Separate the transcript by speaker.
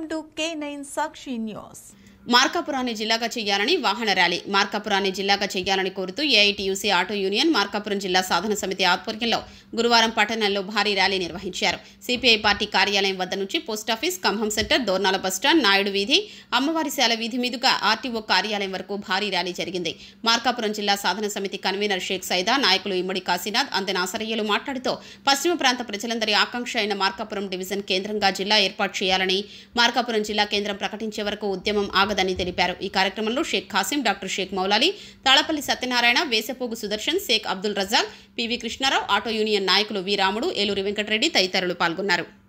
Speaker 1: to K nine Sakshi news
Speaker 2: మార్కాపురాన్ని జిల్లాగా చేయాలని వాహన ర్యాలీ మార్కాపురాన్ని జిల్లాగా చేయాలని కోరుతూ ఏఐటీయూసీ ఆటో యూనియన్ మార్కాపురం జిల్లా సాధన సమితి ఆధ్వర్యంలో గురువారం పట్టణంలో భారీ ర్యాలీ నిర్వహించారు సిపిఐ పార్టీ కార్యాలయం వద్ద నుంచి post office Kambham centre Dornala bus stand Naidu వీధి అమ్మవారిశాల వీధి మీదుగా ఆర్టీఓ కార్యాలయం వరకు భారీ ర్యాలీ జరిగింది మార్కాపురం జిల్లా సాధన సమితి కన్వీనర్ షేక్ సైదా నాయకులు ఇమ్మడి కాశీనాథ్ అంతెన ఆసరయ్యలు మాట్లాడుతూ పశ్చిమ ప్రాంత ప్రజలందరి ఆకాంక్ష అయిన మార్కాపురం డివిజన్ కేంద్రంగా జిల్లా ఏర్పాటు చేయాలని మార్కాపురం జిల్లా కేంద్రం ప్రకటించే వరకు ఉద్యమం ఆగదని తెలిపారు ఈ కార్యక్రమంలో Sheikh Khasim doctor Sheikh Moulali Talapalli Satyanarayana Vesapogu Sudarshan Sheikh Abdul Razak PV Krishna Rao auto union నాయకులు వి రాముడు ఏలూరి వెంకటరెడ్డి తదితరులు పాల్గొన్నారు